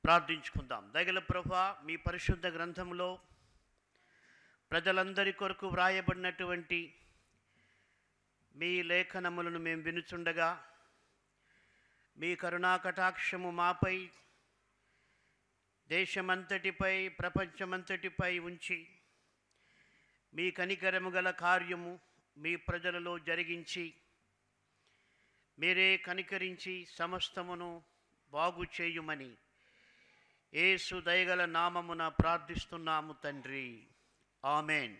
ప్రార్థించుకుందాం దగల ప్రభా మీ పరిశుద్ధ గ్రంథంలో ప్రజలందరి కొరకు వ్రాయబడినటువంటి మీ లేఖనములను మేము వినుచుండగా మీ కరుణా కటాక్షము మాపై దేశమంతటిపై ప్రపంచమంతటిపై ఉంచి మీ కనికరము గల కార్యము మీ ప్రజలలో జరిగించి మీరే కనికరించి సమస్తమును బాగు చేయుమని యేసు దయగల నామమున ప్రార్థిస్తున్నాము తండ్రి ఆమెన్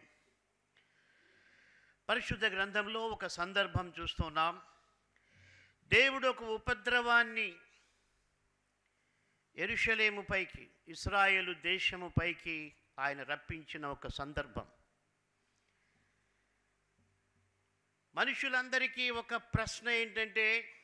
పరిశుద్ధ గ్రంథంలో ఒక సందర్భం చూస్తున్నాం దేవుడు ఒక ఉపద్రవాన్ని ఎరుషలేము పైకి ఇస్రాయేలు దేశము పైకి ఆయన రప్పించిన ఒక సందర్భం మనుషులందరికీ ఒక ప్రశ్న ఏంటంటే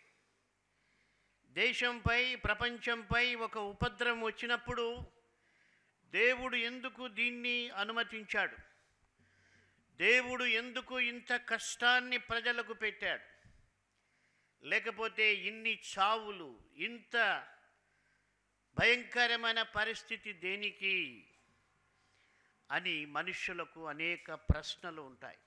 దేశంపై ప్రపంచంపై ఒక ఉపద్రవం వచ్చినప్పుడు దేవుడు ఎందుకు దీన్ని అనుమతించాడు దేవుడు ఎందుకు ఇంత కష్టాన్ని ప్రజలకు పెట్టాడు లేకపోతే ఇన్ని చావులు ఇంత భయంకరమైన పరిస్థితి దేనికి అని మనుషులకు అనేక ప్రశ్నలు ఉంటాయి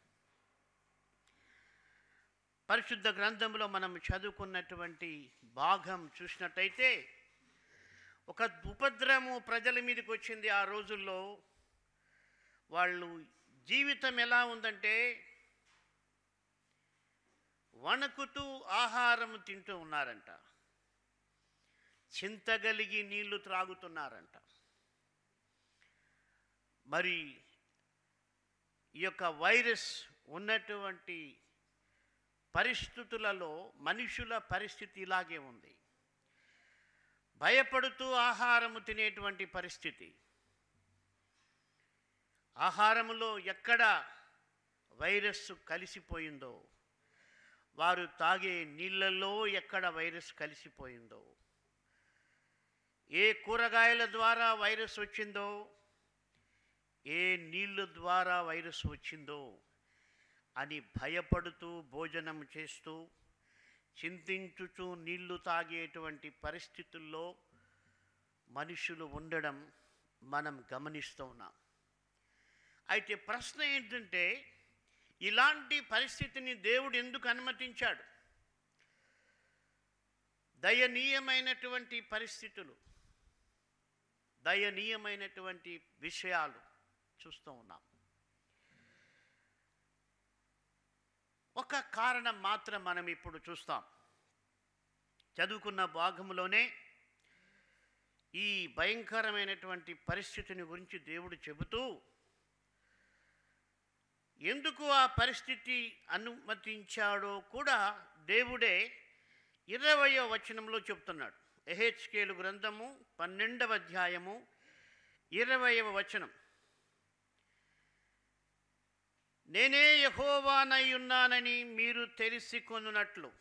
పరిశుద్ధ గ్రంథంలో మనం చదువుకున్నటువంటి భాగం చూసినట్టయితే ఒక ఉపద్రవము ప్రజల మీదకి వచ్చింది ఆ రోజుల్లో వాళ్ళు జీవితం ఎలా ఉందంటే వణుకుతూ ఆహారం తింటూ ఉన్నారంట చింతగలిగి నీళ్లు త్రాగుతున్నారంట మరి ఈ యొక్క వైరస్ ఉన్నటువంటి పరిస్థితులలో మనుషుల పరిస్థితి ఇలాగే ఉంది భయపడుతూ ఆహారము తినేటువంటి పరిస్థితి ఆహారములో ఎక్కడ వైరస్ కలిసిపోయిందో వారు తాగే నీళ్ళల్లో ఎక్కడ వైరస్ కలిసిపోయిందో ఏ కూరగాయల ద్వారా వైరస్ వచ్చిందో ఏ నీళ్ళ ద్వారా వైరస్ వచ్చిందో అని భయపడుతూ భోజనం చేస్తూ చింతించుచూ నీళ్లు తాగేటువంటి పరిస్థితుల్లో మనుషులు ఉండడం మనం గమనిస్తూ ఉన్నాం అయితే ప్రశ్న ఏంటంటే ఇలాంటి పరిస్థితిని దేవుడు ఎందుకు అనుమతించాడు దయనీయమైనటువంటి పరిస్థితులు దయనీయమైనటువంటి విషయాలు చూస్తూ ఉన్నాం ఒక కారణం మాత్రం మనం ఇప్పుడు చూస్తాం చదువుకున్న భాగంలోనే ఈ భయంకరమైనటువంటి పరిస్థితిని గురించి దేవుడు చెబుతూ ఎందుకు ఆ పరిస్థితి అనుమతించాడో కూడా దేవుడే ఇరవయో వచనంలో చెప్తున్నాడు ఎహెచ్కేలు గ్రంథము పన్నెండవ అధ్యాయము ఇరవయవ వచనం నేనే యహోవానై ఉన్నానని మీరు తెలిసి కొనున్నట్లు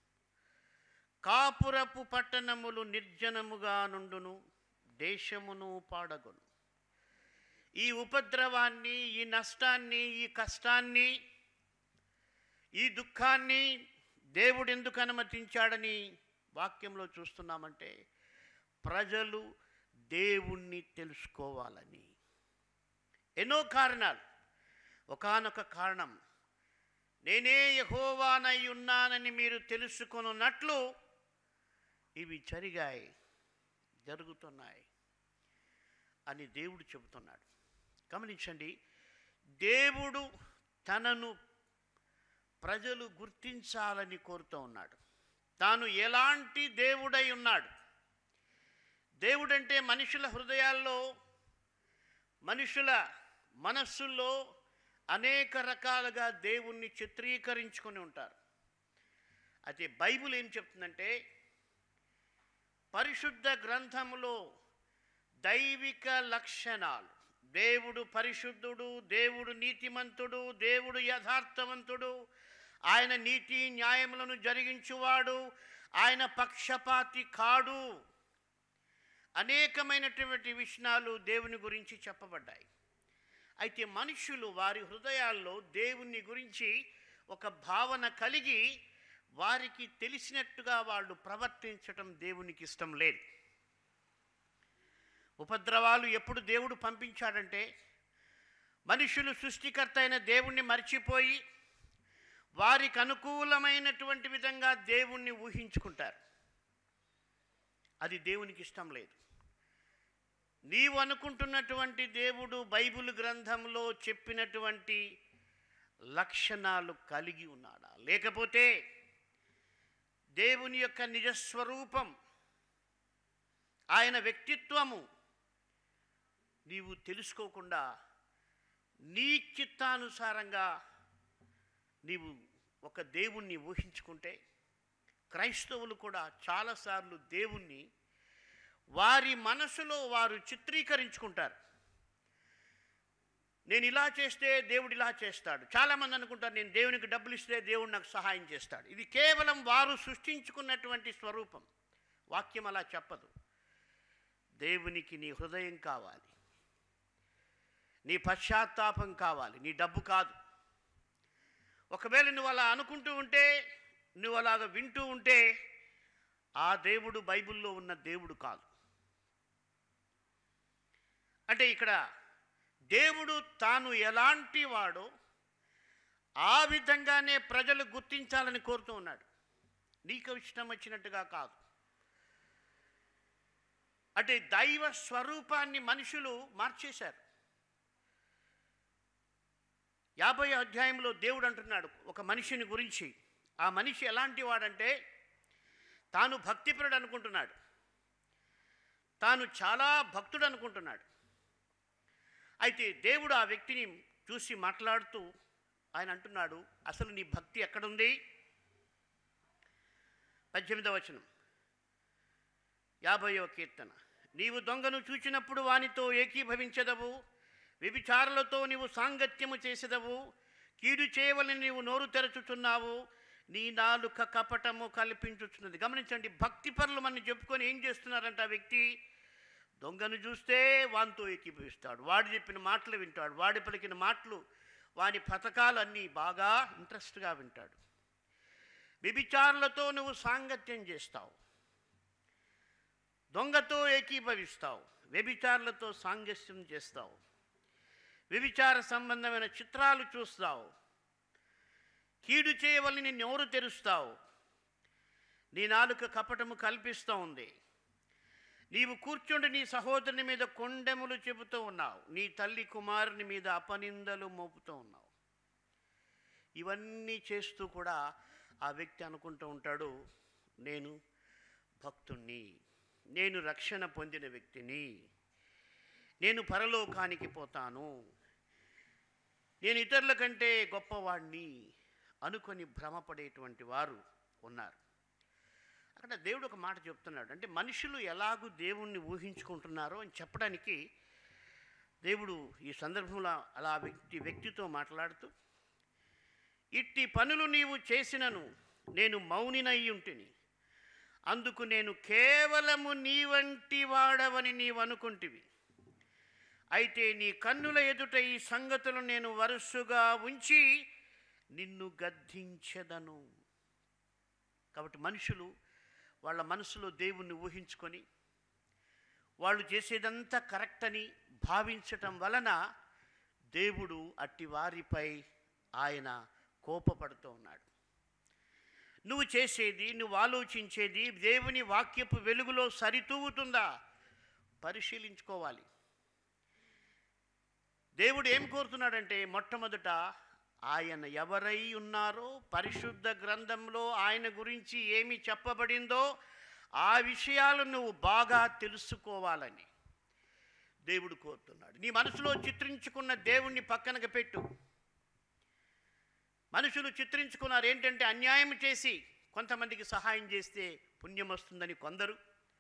కాపురపు పట్టణములు నిర్జనముగా నుండును దేశమును పాడగొను ఈ ఉపద్రవాన్ని ఈ నష్టాన్ని ఈ కష్టాన్ని ఈ దుఃఖాన్ని దేవుడు ఎందుకు అనుమతించాడని వాక్యంలో చూస్తున్నామంటే ప్రజలు దేవుణ్ణి తెలుసుకోవాలని ఎన్నో కారణాలు ఒకానొక కారణం నేనే యహోవానై ఉన్నానని మీరు తెలుసుకొనున్నట్లు ఇవి జరిగాయి జరుగుతున్నాయి అని దేవుడు చెబుతున్నాడు గమనించండి దేవుడు తనను ప్రజలు గుర్తించాలని కోరుతూ ఉన్నాడు తాను ఎలాంటి దేవుడై ఉన్నాడు దేవుడంటే మనుషుల హృదయాల్లో మనుషుల మనస్సుల్లో అనేక రకాలుగా దేవుణ్ణి చిత్రీకరించుకొని ఉంటారు అయితే బైబిల్ ఏం చెప్తుందంటే పరిశుద్ధ గ్రంథములో దైవిక లక్షణాలు దేవుడు పరిశుద్ధుడు దేవుడు నీతిమంతుడు దేవుడు యథార్థవంతుడు ఆయన నీతి న్యాయములను జరిగించువాడు ఆయన పక్షపాతి కాడు అనేకమైనటువంటి విషయాలు దేవుని గురించి చెప్పబడ్డాయి అయితే మనుషులు వారి హృదయాల్లో దేవుని గురించి ఒక భావన కలిగి వారికి తెలిసినట్టుగా వాళ్ళు ప్రవర్తించటం దేవునికి ఇష్టం లేదు ఉపద్రవాలు ఎప్పుడు దేవుడు పంపించాడంటే మనుషులు సృష్టికర్త అయిన దేవుణ్ణి మర్చిపోయి వారికి అనుకూలమైనటువంటి విధంగా దేవుణ్ణి ఊహించుకుంటారు అది దేవునికి ఇష్టం లేదు నీవు అనుకుంటున్నటువంటి దేవుడు బైబిల్ గ్రంథంలో చెప్పినటువంటి లక్షణాలు కలిగి ఉన్నాడా లేకపోతే దేవుని యొక్క నిజస్వరూపం ఆయన వ్యక్తిత్వము నీవు తెలుసుకోకుండా నీ చిత్తానుసారంగా నీవు ఒక దేవుణ్ణి ఊహించుకుంటే క్రైస్తవులు కూడా చాలాసార్లు దేవుణ్ణి వారి మనసులో వారు చిత్రీకరించుకుంటారు నేను ఇలా చేస్తే దేవుడు ఇలా చేస్తాడు చాలామంది అనుకుంటారు నేను దేవునికి డబ్బులు ఇస్తే దేవుడు నాకు సహాయం చేస్తాడు ఇది కేవలం వారు సృష్టించుకున్నటువంటి స్వరూపం వాక్యం అలా చెప్పదు దేవునికి నీ హృదయం కావాలి నీ పశ్చాత్తాపం కావాలి నీ డబ్బు కాదు ఒకవేళ నువ్వు అలా అనుకుంటూ ఉంటే నువ్వు అలాగ వింటూ ఉంటే ఆ దేవుడు బైబిల్లో ఉన్న దేవుడు కాదు అంటే ఇక్కడ దేవుడు తాను ఎలాంటి వాడో ఆ విధంగానే ప్రజలు గుర్తించాలని కోరుతూ ఉన్నాడు నీకు ఇష్టం వచ్చినట్టుగా కాదు అంటే దైవ స్వరూపాన్ని మనుషులు మార్చేశారు యాభై అధ్యాయంలో దేవుడు అంటున్నాడు ఒక మనిషిని గురించి ఆ మనిషి ఎలాంటి వాడంటే తాను భక్తిపరుడు అనుకుంటున్నాడు తాను చాలా భక్తుడు అనుకుంటున్నాడు అయితే దేవుడు ఆ వ్యక్తిని చూసి మాట్లాడుతూ ఆయన అంటున్నాడు అసలు నీ భక్తి ఎక్కడుంది పద్దెనిమిదవ వచనం యాభైవ కీర్తన నీవు దొంగను చూచినప్పుడు వానితో ఏకీభవించదవు వ్యభిచారులతో నీవు సాంగత్యము చేసేదవు కీడు చేయవలని నీవు నోరు తెరచుచున్నావు నీ నాలుక కపటము కల్పించుచున్నది గమనించండి భక్తి పరులు మనం చెప్పుకొని ఏం చేస్తున్నారంట ఆ వ్యక్తి దొంగను చూస్తే వానితో ఏకీభవిస్తాడు వాడు చెప్పిన మాటలు వింటాడు వాడి పలికిన మాటలు వాని పథకాలన్నీ బాగా ఇంట్రెస్ట్గా వింటాడు వ్యభిచారులతో నువ్వు సాంగత్యం చేస్తావు దొంగతో ఏకీభవిస్తావు వ్యభిచారులతో సాంగత్యం చేస్తావు వ్యభిచార సంబంధమైన చిత్రాలు చూస్తావు కీడు చేయవలని నోరు తెరుస్తావు నీ నాలుక కపటము కల్పిస్తూ ఉంది నీవు కూర్చుండి నీ సహోదరుని మీద కొండెములు చెబుతూ ఉన్నావు నీ తల్లి కుమారుని మీద అపనిందలు మోపుతూ ఉన్నావు ఇవన్నీ చేస్తూ కూడా ఆ వ్యక్తి అనుకుంటూ ఉంటాడు నేను భక్తుణ్ణి నేను రక్షణ పొందిన వ్యక్తిని నేను పరలోకానికి పోతాను నేను ఇతరుల కంటే గొప్పవాడిని అనుకొని భ్రమపడేటువంటి వారు ఉన్నారు అక్కడ దేవుడు ఒక మాట చెప్తున్నాడు అంటే మనుషులు ఎలాగూ దేవుణ్ణి ఊహించుకుంటున్నారో అని చెప్పడానికి దేవుడు ఈ సందర్భంలో అలా వ్యక్తి వ్యక్తితో మాట్లాడుతూ ఇట్టి పనులు నీవు చేసినను నేను మౌనినై ఉంటిని అందుకు నేను కేవలము నీ వంటి వాడవని నీవు అనుకుంటివి అయితే నీ కన్నుల ఎదుట ఈ సంగతులు నేను వరుసగా ఉంచి నిన్ను గద్దించెదను కాబట్టి మనుషులు వాళ్ళ మనసులో దేవుణ్ణి ఊహించుకొని వాళ్ళు చేసేదంతా కరెక్ట్ అని భావించటం వలన దేవుడు అట్టి వారిపై ఆయన కోపపడుతూ ఉన్నాడు నువ్వు చేసేది నువ్వు ఆలోచించేది దేవుని వాక్యపు వెలుగులో సరితూగుతుందా పరిశీలించుకోవాలి దేవుడు ఏం కోరుతున్నాడంటే మొట్టమొదట ఆయన ఎవరై ఉన్నారో పరిశుద్ధ గ్రంథంలో ఆయన గురించి ఏమి చెప్పబడిందో ఆ విషయాలు నువ్వు బాగా తెలుసుకోవాలని దేవుడు కోరుతున్నాడు నీ మనసులో చిత్రించుకున్న దేవుణ్ణి పక్కనకి పెట్టు మనుషులు చిత్రించుకున్నారు ఏంటంటే అన్యాయం చేసి కొంతమందికి సహాయం చేస్తే పుణ్యం వస్తుందని కొందరు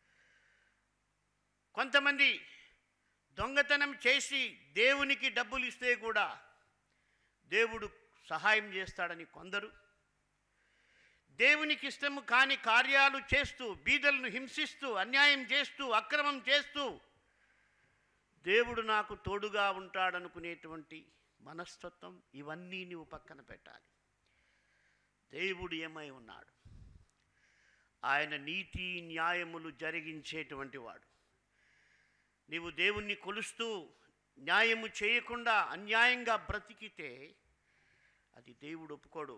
కొంతమంది దొంగతనం చేసి దేవునికి డబ్బులు ఇస్తే కూడా దేవుడు సహాయం చేస్తాడని కొందరు దేవునికి ఇష్టము కాని కార్యాలు చేస్తూ బీదలను హింసిస్తూ అన్యాయం చేస్తూ అక్రమం చేస్తూ దేవుడు నాకు తోడుగా ఉంటాడనుకునేటువంటి మనస్తత్వం ఇవన్నీ నువ్వు పక్కన పెట్టాలి దేవుడు ఏమై ఉన్నాడు ఆయన నీతి న్యాయములు జరిగించేటువంటి వాడు నీవు దేవుణ్ణి కొలుస్తూ న్యాయము చేయకుండా అన్యాయంగా బ్రతికితే అది దేవుడు ఒప్పుకోడు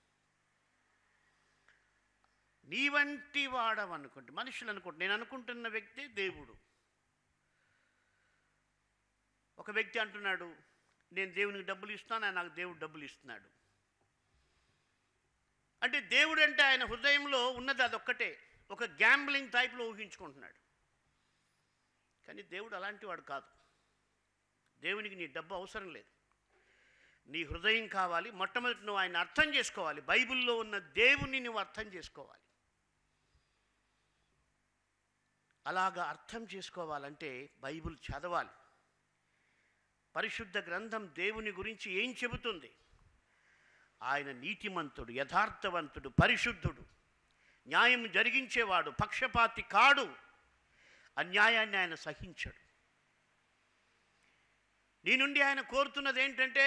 నీ వంటి వాడవనుకుంటే మనుషులు అనుకుంటే నేను అనుకుంటున్న వ్యక్తే దేవుడు ఒక వ్యక్తి అంటున్నాడు నేను దేవునికి డబ్బులు ఇస్తాను ఆయన నాకు దేవుడు డబ్బులు ఇస్తున్నాడు అంటే దేవుడు అంటే ఆయన హృదయంలో ఉన్నది అదొక్కటే ఒక గ్యాంబ్లింగ్ టైప్లో ఊహించుకుంటున్నాడు కానీ దేవుడు అలాంటి వాడు కాదు దేవునికి నీ డబ్బు అవసరం లేదు నీ హృదయం కావాలి మొట్టమొదటి నువ్వు ఆయన అర్థం చేసుకోవాలి బైబిల్లో ఉన్న దేవుని నువ్వు అర్థం చేసుకోవాలి అలాగా అర్థం చేసుకోవాలంటే బైబిల్ చదవాలి పరిశుద్ధ గ్రంథం దేవుని గురించి ఏం చెబుతుంది ఆయన నీతిమంతుడు యథార్థవంతుడు పరిశుద్ధుడు న్యాయం జరిగించేవాడు పక్షపాతి కాడు అన్యాయాన్ని ఆయన సహించడు నీ నుండి ఆయన కోరుతున్నది ఏంటంటే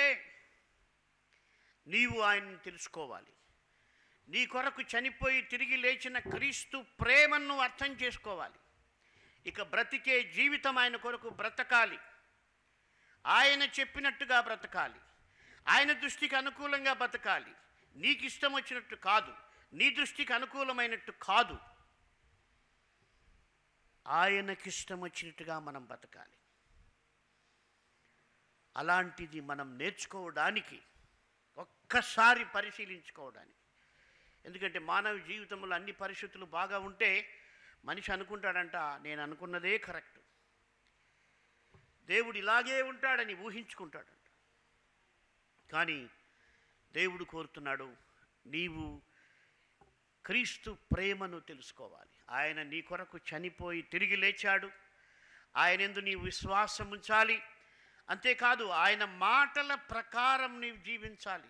నీవు ఆయన్ని తెలుసుకోవాలి నీ కొరకు చనిపోయి తిరిగి లేచిన క్రీస్తు ప్రేమను నువ్వు అర్థం చేసుకోవాలి ఇక బ్రతికే జీవితం ఆయన కొరకు బ్రతకాలి ఆయన చెప్పినట్టుగా బ్రతకాలి ఆయన దృష్టికి అనుకూలంగా బ్రతకాలి నీకు ఇష్టం వచ్చినట్టు కాదు నీ దృష్టికి అనుకూలమైనట్టు కాదు ఆయనకిష్టం వచ్చినట్టుగా మనం బతకాలి అలాంటిది మనం నేర్చుకోవడానికి ఒక్కసారి పరిశీలించుకోవడానికి ఎందుకంటే మానవ జీవితంలో అన్ని పరిస్థితులు బాగా ఉంటే మనిషి అనుకుంటాడంట నేను అనుకున్నదే కరెక్ట్ దేవుడు ఇలాగే ఉంటాడని ఊహించుకుంటాడంట కానీ దేవుడు కోరుతున్నాడు నీవు క్రీస్తు ప్రేమను తెలుసుకోవాలి ఆయన నీ కొరకు చనిపోయి తిరిగి లేచాడు ఆయన ఎందు నీవు విశ్వాసం ఉంచాలి అంతేకాదు ఆయన మాటల ప్రకారం నీవు జీవించాలి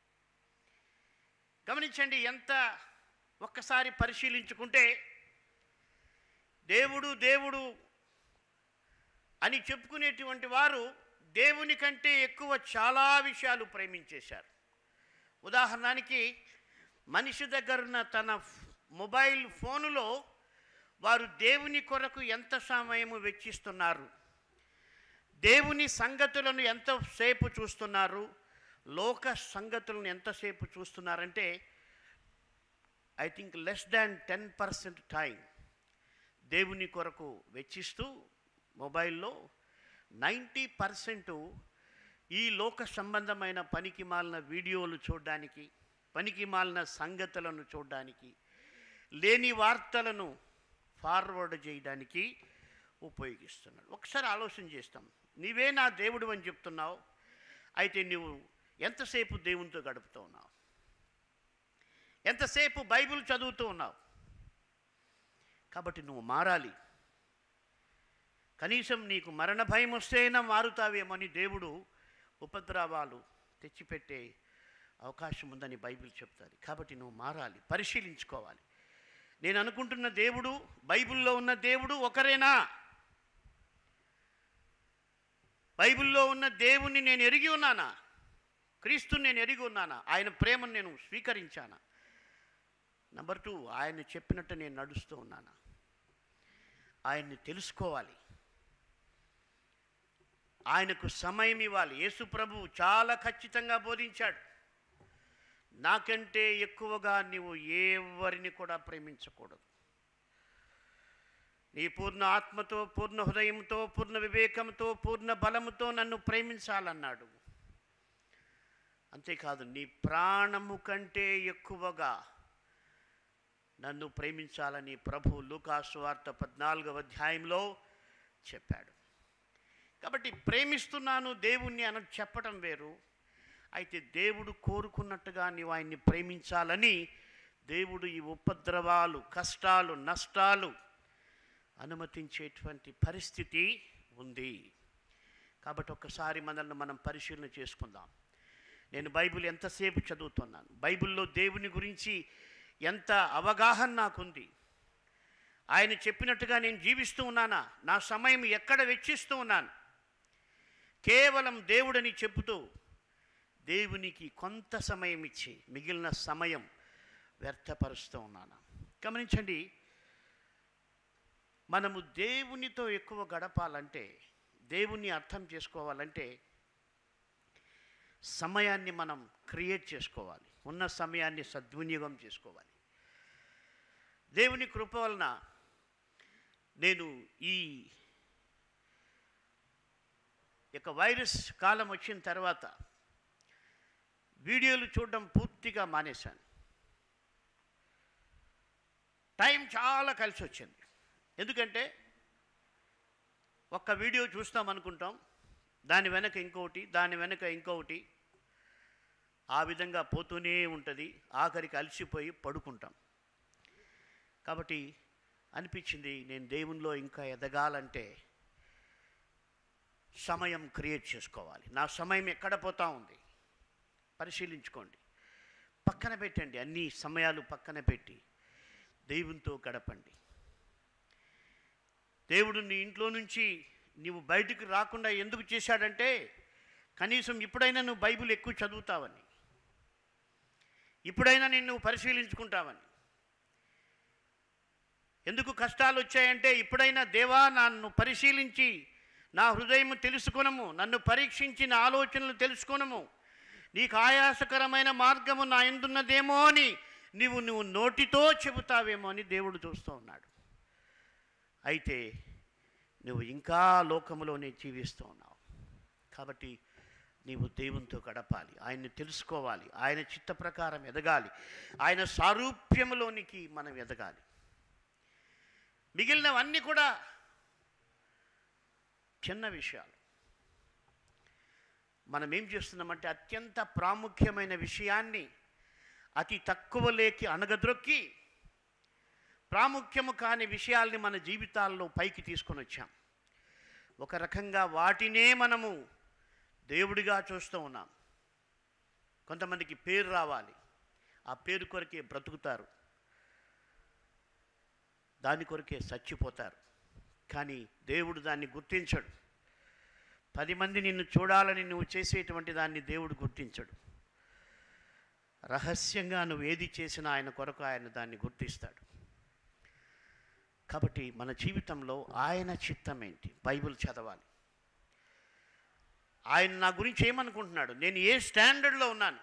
గమనించండి ఎంత ఒక్కసారి పరిశీలించుకుంటే దేవుడు దేవుడు అని చెప్పుకునేటువంటి వారు దేవుని కంటే ఎక్కువ చాలా విషయాలు ప్రేమించేశారు ఉదాహరణకి మనిషి దగ్గరున్న తన ఫ్- మొబైల్ ఫోనులో వారు దేవుని కొరకు ఎంత సమయము వెచ్చిస్తున్నారు దేవుని సంగతులను ఎంతసేపు చూస్తున్నారు లోక సంగతులను ఎంతసేపు చూస్తున్నారంటే I think less than ten percent time దేవుని కొరకు వెచ్చిస్తూ మొబైల్లో నైంటీ పర్సెంట్ ఈ లోక సంబంధమైన పనికి మాలిన వీడియోలు చూడడానికి పనికి మాలిన సంగతులను చూడడానికి లేని వార్తలను ఫార్వర్డ్ చేయడానికి ఉపయోగిస్తున్నాడు ఒకసారి ఆలోచన చేస్తాం నీవే నా దేవుడు అని చెప్తున్నావు అయితే నువ్వు ఎంతసేపు దేవునితో గడుపుతూ ఉన్నావు ఎంతసేపు బైబిల్ చదువుతూ ఉన్నావు కాబట్టి నువ్వు మారాలి కనీసం నీకు మరణ భయం వస్తేనా మారుతావేమని దేవుడు ఉపద్రవాలు తెచ్చిపెట్టే అవకాశం ఉందని బైబిల్ చెప్తుంది కాబట్టి నువ్వు మారాలి పరిశీలించుకోవాలి నేను అనుకుంటున్న దేవుడు బైబిల్లో ఉన్న దేవుడు ఒకరేనా బైబిల్లో ఉన్న దేవుణ్ణి నేను ఎరిగి ఉన్నానా క్రీస్తుని నేను ఎరిగి ఉన్నానా ఆయన ప్రేమను నేను స్వీకరించానా నెంబర్ టూ ఆయన చెప్పినట్టు నేను నడుస్తూ ఉన్నానా ఆయన్ని తెలుసుకోవాలి ఆయనకు సమయం ఇవ్వాలి యేసు ప్రభు చాలా ఖచ్చితంగా బోధించాడు నాకంటే ఎక్కువగా నీవు ఎవరిని కూడా ప్రేమించకూడదు నీ పూర్ణ ఆత్మతో పూర్ణ హృదయంతో పూర్ణ వివేకంతో పూర్ణ బలముతో నన్ను ప్రేమించాలన్నాడు అంతేకాదు నీ ప్రాణము కంటే ఎక్కువగా నన్ను ప్రేమించాలని ప్రభు లూకాసు వార్త పద్నాలుగవ అధ్యాయంలో చెప్పాడు కాబట్టి ప్రేమిస్తున్నాను దేవుణ్ణి అని చెప్పడం వేరు అయితే దేవుడు కోరుకున్నట్టుగా నీవు ఆయన్ని ప్రేమించాలని దేవుడు ఈ ఉపద్రవాలు కష్టాలు నష్టాలు అనుమతించేటువంటి పరిస్థితి ఉంది కాబట్టి ఒక్కసారి మనల్ని మనం పరిశీలన చేసుకుందాం నేను బైబిల్ ఎంతసేపు చదువుతున్నాను బైబిల్లో దేవుని గురించి ఎంత అవగాహన నాకుంది ఆయన చెప్పినట్టుగా నేను జీవిస్తూ ఉన్నానా నా సమయం ఎక్కడ వెచ్చిస్తూ ఉన్నాను కేవలం దేవుడని చెబుతూ దేవునికి కొంత సమయం ఇచ్చి మిగిలిన సమయం వ్యర్థపరుస్తూ ఉన్నాను గమనించండి మనము దేవునితో ఎక్కువ గడపాలంటే దేవుణ్ణి అర్థం చేసుకోవాలంటే సమయాన్ని మనం క్రియేట్ చేసుకోవాలి ఉన్న సమయాన్ని సద్వినియోగం చేసుకోవాలి దేవుని కృప వలన నేను ఈ యొక్క వైరస్ కాలం వచ్చిన తర్వాత వీడియోలు చూడడం పూర్తిగా మానేశాను టైం చాలా కలిసి వచ్చింది ఎందుకంటే ఒక్క వీడియో చూస్తాం అనుకుంటాం దాని వెనక ఇంకొకటి దాని వెనక ఇంకొకటి ఆ విధంగా పోతూనే ఉంటుంది ఆఖరికి అలసిపోయి పడుకుంటాం కాబట్టి అనిపించింది నేను దేవునిలో ఇంకా ఎదగాలంటే సమయం క్రియేట్ చేసుకోవాలి నా సమయం ఎక్కడ పోతా ఉంది పరిశీలించుకోండి పక్కన పెట్టండి అన్ని సమయాలు పక్కన పెట్టి దేవునితో గడపండి దేవుడు నీ ఇంట్లో నుంచి నీవు బయటికి రాకుండా ఎందుకు చేశాడంటే కనీసం ఇప్పుడైనా నువ్వు బైబిల్ ఎక్కువ చదువుతావని ఇప్పుడైనా నిన్ను పరిశీలించుకుంటావని ఎందుకు కష్టాలు వచ్చాయంటే ఇప్పుడైనా దేవా నన్ను పరిశీలించి నా హృదయం తెలుసుకొనము నన్ను పరీక్షించి నా ఆలోచనలు తెలుసుకొనము నీకు ఆయాసకరమైన మార్గము నా ఎందున్నదేమో అని నీవు నువ్వు నోటితో చెబుతావేమో అని దేవుడు చూస్తూ ఉన్నాడు అయితే నువ్వు ఇంకా లోకములోనే జీవిస్తూ ఉన్నావు కాబట్టి నీవు దేవునితో గడపాలి ఆయన్ని తెలుసుకోవాలి ఆయన చిత్త ప్రకారం ఎదగాలి ఆయన సారూప్యములోనికి మనం ఎదగాలి మిగిలినవన్నీ కూడా చిన్న విషయాలు మనం ఏం చేస్తున్నామంటే అత్యంత ప్రాముఖ్యమైన విషయాన్ని అతి తక్కువ లేకి అణగద్రొక్కి ప్రాముఖ్యము కాని విషయాల్ని మన జీవితాల్లో పైకి తీసుకొని వచ్చాం ఒక రకంగా వాటినే మనము దేవుడిగా చూస్తూ ఉన్నాం కొంతమందికి పేరు రావాలి ఆ పేరు కొరకే బ్రతుకుతారు దాని కొరకే చచ్చిపోతారు కానీ దేవుడు దాన్ని గుర్తించడు పది మంది నిన్ను చూడాలని నువ్వు చేసేటువంటి దాన్ని దేవుడు గుర్తించడు రహస్యంగా నువ్వు ఏది చేసినా ఆయన కొరకు ఆయన దాన్ని గుర్తిస్తాడు కాబట్టి మన జీవితంలో ఆయన చిత్తం ఏంటి బైబిల్ చదవాలి ఆయన నా గురించి ఏమనుకుంటున్నాడు నేను ఏ స్టాండర్డ్లో ఉన్నాను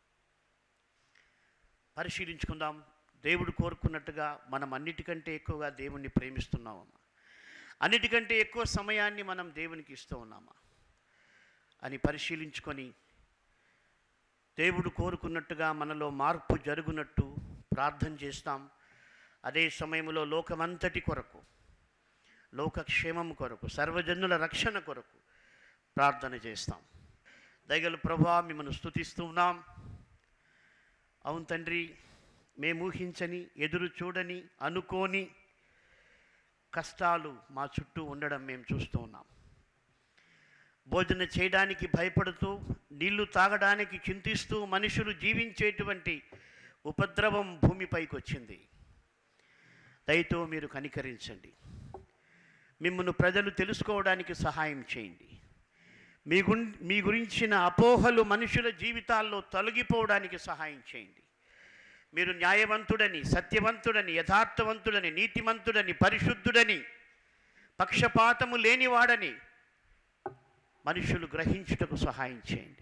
పరిశీలించుకుందాం దేవుడు కోరుకున్నట్టుగా మనం అన్నిటికంటే ఎక్కువగా దేవుణ్ణి ప్రేమిస్తున్నామమ్మా అన్నిటికంటే ఎక్కువ సమయాన్ని మనం దేవునికి ఇస్తూ ఉన్నామా అని పరిశీలించుకొని దేవుడు కోరుకున్నట్టుగా మనలో మార్పు జరుగునట్టు ప్రార్థన చేస్తాం అదే సమయంలో లోకమంతటి కొరకు లోకక్షేమం కొరకు సర్వజనుల రక్షణ కొరకు ప్రార్థన చేస్తాం దయగల ప్రభా మిమ్మల్ని స్తుతిస్తూ ఉన్నాం అవును తండ్రి మేము ఊహించని ఎదురు చూడని అనుకోని కష్టాలు మా చుట్టూ ఉండడం మేము చూస్తూ ఉన్నాం భోజన చేయడానికి భయపడుతూ నీళ్లు తాగడానికి చింతిస్తూ మనుషులు జీవించేటువంటి ఉపద్రవం భూమిపైకి వచ్చింది దయతో మీరు కనికరించండి మిమ్మల్ని ప్రజలు తెలుసుకోవడానికి సహాయం చేయండి మీ గున్ మీ గురించిన అపోహలు మనుషుల జీవితాల్లో తొలగిపోవడానికి సహాయం చేయండి మీరు న్యాయవంతుడని సత్యవంతుడని యథార్థవంతుడని నీతిమంతుడని పరిశుద్ధుడని పక్షపాతము లేనివాడని మనుషులు గ్రహించుటకు సహాయం చేయండి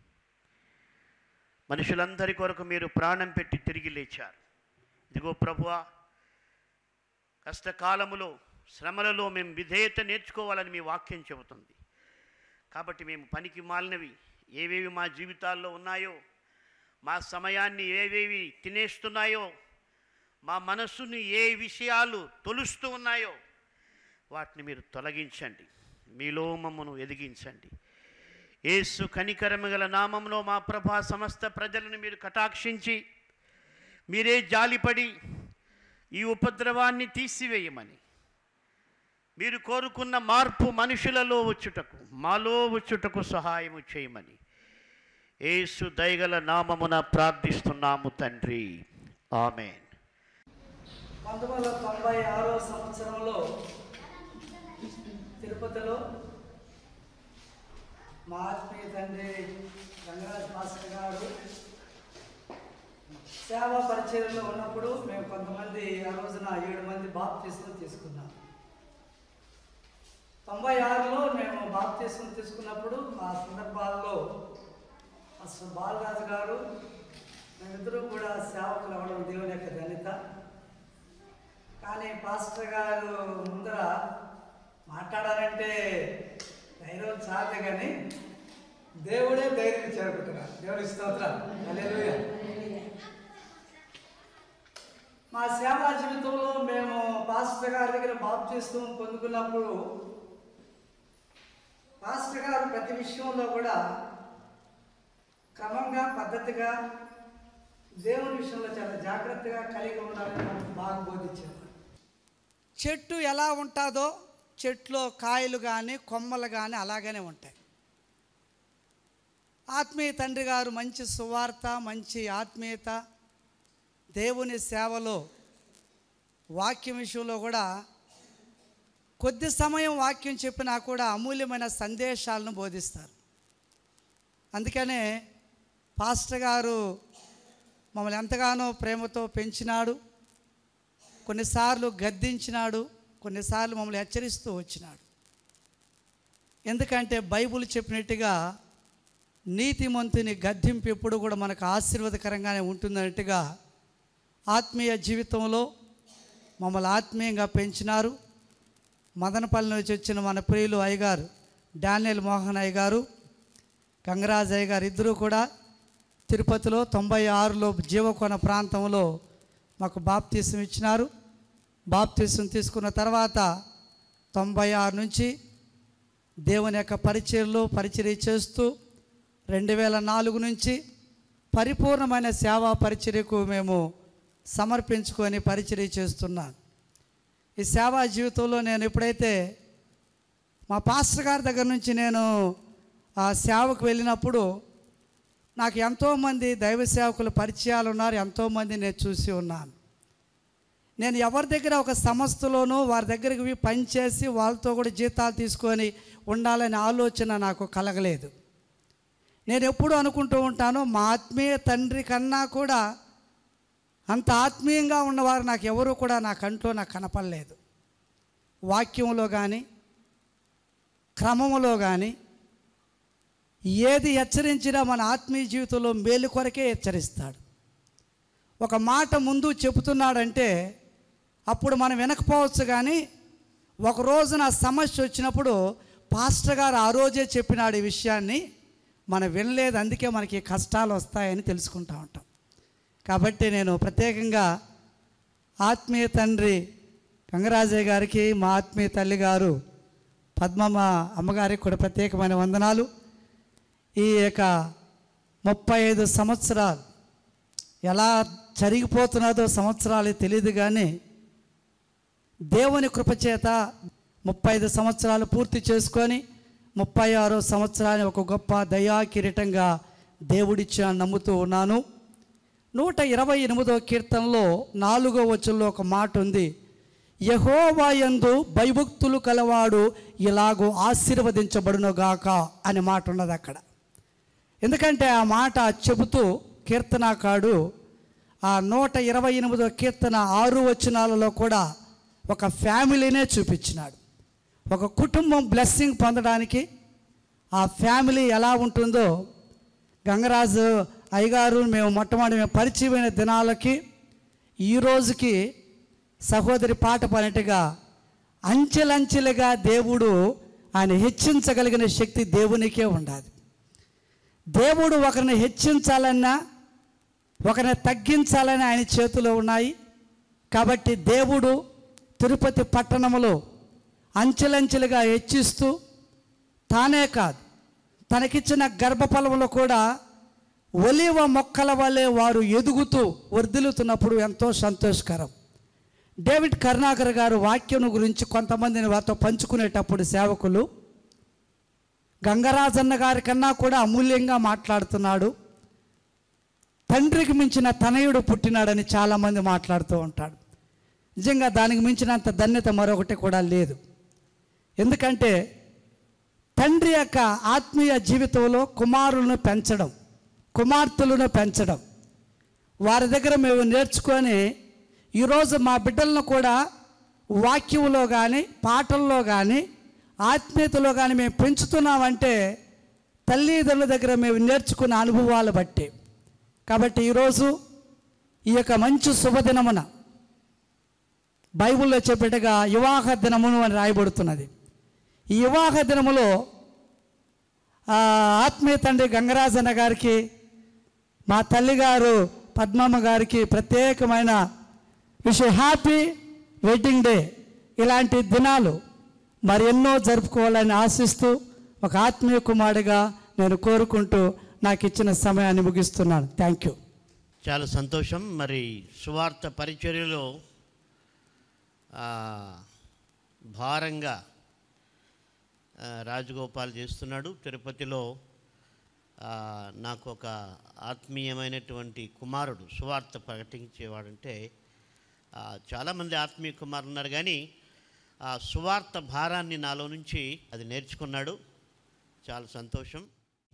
మనుషులందరి కొరకు మీరు ప్రాణం పెట్టి తిరిగి లేచారు ఇదిగో ప్రభువా కష్టకాలములో శ్రమలలో మేము విధేయత నేర్చుకోవాలని మీ వాక్యం చెబుతుంది కాబట్టి మేము పనికి మాలినవి ఏవేవి మా జీవితాల్లో ఉన్నాయో మా సమయాన్ని ఏవేవి తినేస్తున్నాయో మా మనస్సుని ఏ విషయాలు తొలుస్తూ ఉన్నాయో వాటిని మీరు తొలగించండి మీలో మమ్మను ఎదిగించండి ఏసు కనికరము గల నామంలో మా ప్రభా సమస్త ప్రజలను మీరు కటాక్షించి మీరే జాలిపడి ఈ ఉపద్రవాన్ని తీసివేయమని మీరు కోరుకున్న మార్పు మనుషులలో వచ్చుటకు మాలో వచ్చుటకు సహాయము చేయమని ఏసు దయగల నామమున ప్రార్థిస్తున్నాము తండ్రి ఆమెన్ పంతొమ్మిది వందల తొంభై ఆరో సంవత్సరంలో తిరుపతిలో మా ఆత్మీయ తండ్రి రంగరాజ్ భాస్కర్ గారు సేవా పరిచయంలో ఉన్నప్పుడు మేము కొంతమంది ఆ రోజున ఏడు మంది బాప్తీసం తీసుకున్నాం తొంభై ఆరులో మేము బాప్తీసం తీసుకున్నప్పుడు ఆ సందర్భాల్లో అసలు బాలరాజు గారు మేమిద్దరూ కూడా సేవకులు అవ్వడం దేవుని యొక్క ఘనత కానీ పాస్టర్ గారు ముందర మాట్లాడాలంటే ధైర్యం చాలే కానీ దేవుడే ధైర్యం చేరుకుంటున్నారు దేవుడి స్తోత్రం హల్లెలూయా మా సేవా జీవితంలో మేము పాస్టర్ గారి దగ్గర బాప్తీసం పొందుకున్నప్పుడు పాస్టర్ గారు ప్రతి విషయంలో కూడా క్రమంగా పద్ధతిగా దేవుని విషయంలో చాలా జాగ్రత్తగా కలిగి ఉండాలని మనకు బాగా బోధించారు చెట్టు ఎలా ఉంటుందో చెట్లో కాయలు కానీ కొమ్మలు కానీ అలాగనే ఉంటాయి ఆత్మీయ తండ్రి గారు మంచి సువార్త మంచి ఆత్మీయత దేవుని సేవలో వాక్యం విషయంలో కూడా కొద్ది సమయం వాక్యం చెప్పినా కూడా అమూల్యమైన సందేశాలను బోధిస్తారు అందుకనే పాస్టర్ గారు మమ్మల్ని ఎంతగానో ప్రేమతో పెంచినాడు కొన్నిసార్లు గద్దించినాడు కొన్నిసార్లు మమ్మల్ని హెచ్చరిస్తూ వచ్చినాడు ఎందుకంటే బైబుల్ చెప్పినట్టుగా నీతిమంతుని గద్దింపు ఎప్పుడు కూడా మనకు ఆశీర్వాదకరంగానే ఉంటుందన్నట్టుగా ఆత్మీయ జీవితంలో మమ్మల్ని ఆత్మీయంగా పెంచినారు మదనపల్లి నుంచి వచ్చిన మన ప్రియులు అయ్యగారు డానియల్ మోహన్ అయ్య గారు గంగరాజ్ అయ్య గారు ఇద్దరూ కూడా తిరుపతిలో తొంభై ఆరులో జీవకోన ప్రాంతంలో మాకు బాప్తీసం ఇచ్చినారు బాప్తీసం తీసుకున్న తర్వాత తొంభై ఆరు నుంచి దేవుని యొక్క పరిచయలో పరిచర్య చేస్తూ రెండు వేల నాలుగు నుంచి పరిపూర్ణమైన సేవా పరిచర్యకు మేము సమర్పించుకొని పరిచర్య చేస్తున్నాను ఈ సేవా జీవితంలో నేను ఎప్పుడైతే మా పాస్టర్ గారి దగ్గర నుంచి నేను ఆ సేవకు వెళ్ళినప్పుడు నాకు ఎంతోమంది దైవ సేవకుల పరిచయాలు ఉన్నారు ఎంతోమంది నేను చూసి ఉన్నాను నేను ఎవరి దగ్గర ఒక సంస్థలోనూ వారి దగ్గరికి పోయి పనిచేసి వాళ్ళతో కూడా జీతాలు తీసుకొని ఉండాలనే ఆలోచన నాకు కలగలేదు నేను ఎప్పుడు అనుకుంటూ ఉంటాను మా ఆత్మీయ తండ్రి కన్నా కూడా అంత ఆత్మీయంగా ఉన్నవారు నాకు ఎవరు కూడా నా కంట్లో నాకు కనపడలేదు వాక్యంలో కానీ క్రమములో కానీ ఏది హెచ్చరించినా మన ఆత్మీయ జీవితంలో మేలు కొరకే హెచ్చరిస్తాడు ఒక మాట ముందు చెబుతున్నాడంటే అప్పుడు మనం వినకపోవచ్చు కానీ ఒక రోజున సమస్య వచ్చినప్పుడు పాస్టర్ గారు ఆ రోజే చెప్పినాడు ఈ విషయాన్ని మనం వినలేదు అందుకే మనకి కష్టాలు వస్తాయని తెలుసుకుంటా ఉంటాం కాబట్టి నేను ప్రత్యేకంగా ఆత్మీయ తండ్రి గంగరాజయ్య గారికి మా ఆత్మీయ తల్లి గారు పద్మమ్మ అమ్మగారికి కూడా ప్రత్యేకమైన వందనాలు ఈ యొక్క ముప్పై ఐదు సంవత్సరాలు ఎలా జరిగిపోతున్నదో సంవత్సరాలు తెలియదు కానీ దేవుని కృపచేత ముప్పై ఐదు సంవత్సరాలు పూర్తి చేసుకొని ముప్పై ఆరో సంవత్సరాన్ని ఒక గొప్ప దయా కిరీటంగా దేవుడిచ్చా నమ్ముతూ ఉన్నాను నూట ఇరవై ఎనిమిదో కీర్తనలో నాలుగో వచనంలో ఒక మాట ఉంది యహోవాయందు భయభక్తులు కలవాడు ఇలాగో ఆశీర్వదించబడునుగాక అనే మాట ఉన్నది అక్కడ ఎందుకంటే ఆ మాట చెబుతూ కీర్తనాకాడు ఆ నూట ఇరవై ఎనిమిదో కీర్తన ఆరు వచనాలలో కూడా ఒక ఫ్యామిలీనే చూపించినాడు ఒక కుటుంబం బ్లెస్సింగ్ పొందడానికి ఆ ఫ్యామిలీ ఎలా ఉంటుందో గంగరాజు అయ్యగారు మేము మొట్టమొదటి మేము పరిచయమైన దినాలకి ఈ రోజుకి సహోదరి పాట పడినట్టుగా అంచెలంచెలుగా దేవుడు ఆయన హెచ్చించగలిగిన శక్తి దేవునికే ఉండాలి దేవుడు ఒకరిని హెచ్చించాలన్నా ఒకరిని తగ్గించాలని ఆయన చేతిలో ఉన్నాయి కాబట్టి దేవుడు తిరుపతి పట్టణంలో అంచెలంచెలుగా హెచ్చిస్తూ తానే కాదు తనకిచ్చిన గర్భఫలంలో కూడా ఒలివ మొక్కల వలె వారు ఎదుగుతూ వర్ధిల్లుతున్నప్పుడు ఎంతో సంతోషకరం డేవిడ్ కరుణాకర్ గారు వాక్యం గురించి కొంతమందిని వారితో పంచుకునేటప్పుడు సేవకులు గంగరాజన్న గారి కన్నా కూడా అమూల్యంగా మాట్లాడుతున్నాడు తండ్రికి మించిన తనయుడు పుట్టినాడని చాలామంది మాట్లాడుతూ ఉంటాడు నిజంగా దానికి మించినంత ధన్యత మరొకటి కూడా లేదు ఎందుకంటే తండ్రి యొక్క ఆత్మీయ జీవితంలో కుమారులను పెంచడం కుమార్తెలను పెంచడం వారి దగ్గర మేము నేర్చుకొని ఈరోజు మా బిడ్డలను కూడా వాక్యంలో కానీ పాటల్లో కానీ ఆత్మీయతలో కానీ మేము పెంచుతున్నామంటే తల్లిదండ్రుల దగ్గర మేము నేర్చుకున్న అనుభవాలు బట్టి కాబట్టి ఈరోజు ఈ యొక్క మంచి శుభదినమున బైబిల్లో చెప్పేట్టుగా వివాహ దినమును అని రాయబడుతున్నది ఈ వివాహ దినములో ఆ, ఆత్మీయ తండ్రి గంగరాజన్న గారికి మా తల్లిగారు పద్మమ్మ గారికి ప్రత్యేకమైన విష్ హ్యాపీ వెడ్డింగ్ డే ఇలాంటి దినాలు మరి ఎన్నో జరుపుకోవాలని ఆశిస్తూ ఒక ఆత్మీయ కుమారుడిగా నేను కోరుకుంటూ నాకు ఇచ్చిన సమయాన్ని ముగిస్తున్నాను థ్యాంక్ యూ చాలా సంతోషం మరి సువార్త పరిచర్యలో ఆ, భారంగా ఆ, రాజగోపాల్ చేస్తున్నాడు తిరుపతిలో ఆ, నాకు ఒక ఆత్మీయమైనటువంటి కుమారుడు సువార్త ప్రకటించేవాడంటే ఆ, చాలామంది ఆత్మీయ కుమారులు ఉన్నారు కానీ ఆ సువార్త భారాన్ని నాలో నుంచి అది నేర్చుకున్నాడు చాలా సంతోషం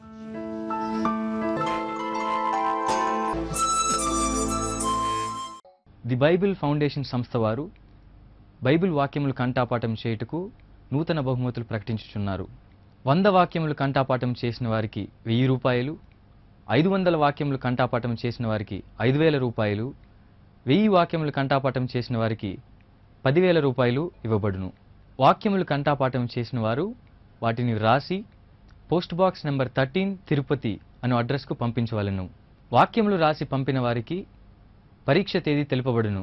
ది బైబిల్ ఫౌండేషన్ సంస్థ వారు బైబిల్ వాక్యములు కంఠాపాఠం చేయుటకు నూతన బహుమతులు ప్రకటించుచున్నారు వంద వాక్యములు కంఠాపాఠం చేసిన వారికి వెయ్యి రూపాయలు ఐదు వందల వాక్యములు కంఠాపాఠం చేసిన వారికి ఐదు వేల రూపాయలు వెయ్యి వాక్యములు కంఠాపాఠం చేసిన వారికి పదివేల రూపాయలు ఇవ్వబడును వాక్యములు కంఠాపాఠం చేసిన వారు వాటిని వ్రాసి post box number thirteen Tirupati అను అడ్రస్కు పంపించవలను వాక్యములు రాసి పంపిన వారికి పరీక్ష తేదీ తెలుపబడును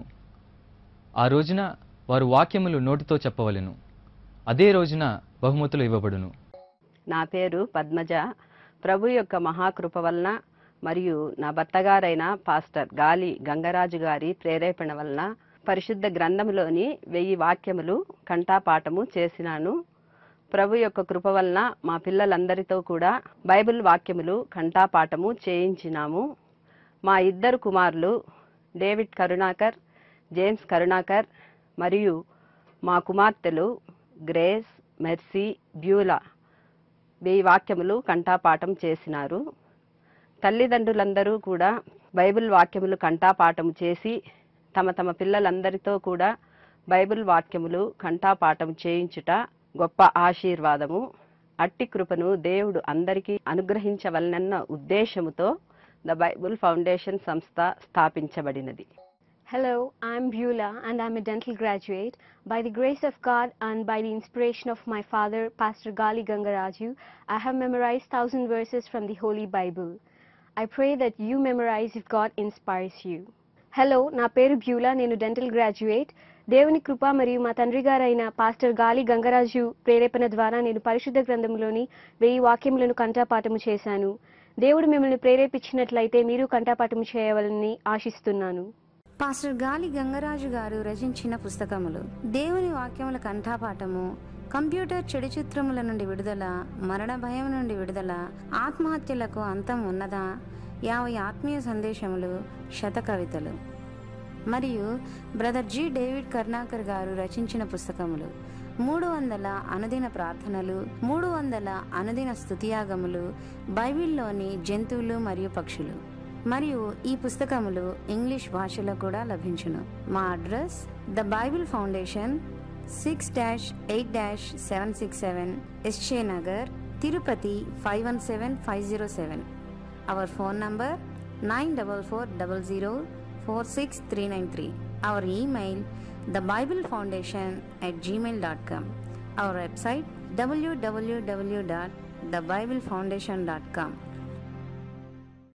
ఆ రోజున వారు వాక్యములు నోటితో చెప్పవలెను అదే రోజున బహుమతులు ఇవ్వబడును నా పేరు పద్మజ ప్రభు యొక్క మహాకృప వలన మరియు నా భర్తగారైన పాస్టర్ గాలి గంగరాజు గారి ప్రేరేపణ వలన పరిశుద్ధ గ్రంథములోని వెయ్యి వాక్యములు కంఠాపాఠము చేసినాను ప్రభు యొక్క కృప వలన మా పిల్లలందరితో కూడా బైబిల్ వాక్యములు కంఠాపాఠము చేయించినాము మా ఇద్దరు కుమారులు డేవిడ్ కరుణాకర్ జేమ్స్ కరుణాకర్ మరియు మా కుమార్తెలు గ్రేస్ మెర్సీ బ్యూలా వెయ్యి వాక్యములు కంఠాపాఠం చేసినారు తల్లిదండ్రులందరూ కూడా బైబిల్ వాక్యములు కంఠాపాఠం చేసి తమ తమ పిల్లలందరితో కూడా బైబిల్ వాక్యములు కంఠాపాఠం చేయించుట గొప్ప ఆశీర్వాదము అట్టి కృపను దేవుడు అందరికీ అనుగ్రహించవలనన్న ఉద్దేశముతో ద బైబిల్ ఫౌండేషన్ సంస్థ స్థాపించబడినది Hello, I'm Beulah and I'm a dental graduate. By the grace of God and by the inspiration of my father, Pastor Gali Gangaraju, I have memorized thousand verses from the Holy Bible. I pray that you memorize if God inspires you. Hello నా పేరు Beulah నేను dental graduate దేవుని కృప మరియు మా తండ్రి గారైన pastor గాలి గంగరాజు ప్రేరేపణ ద్వారా నేను పరిశుద్ధ గ్రంథంలోని వెయ్యి వాక్యములను కంఠాపాఠము చేశాను దేవుడు మిమ్మల్ని ప్రేరేపించినట్లయితే మీరు కంఠాపాఠము చేయవాలని ఆశిస్తున్నాను పాస్టర్ గాలి గంగరాజు గారు రచించిన పుస్తకములు దేవుని వాక్యముల కంఠాపాఠము కంప్యూటర్ చెడు చిత్రముల నుండి విడుదల మరణ భయం నుండి విడుదల ఆత్మహత్యలకు అంతం ఉన్నదా యాభై ఆత్మీయ సందేశములు శత కవితలు మరియు బ్రదర్ జి డేవిడ్ కర్ణాకర్ గారు రచించిన పుస్తకములు మూడు వందల అనుదిన ప్రార్థనలు మూడు వందల అనుదిన స్తుతియాగములు బైబిల్లోని జంతువులు మరియు పక్షులు మరియు ఈ పుస్తకములు ఇంగ్లీష్ భాషలో కూడా లభించును మా address the Bible Foundation six dash eight dash seven six seven S J Nagar Tirupati five one seven five zero seven our phone number nine double four double zero four six three nine three our email the Bible Foundation at Gmail dot com our website W W W dot the Bible Foundation dot com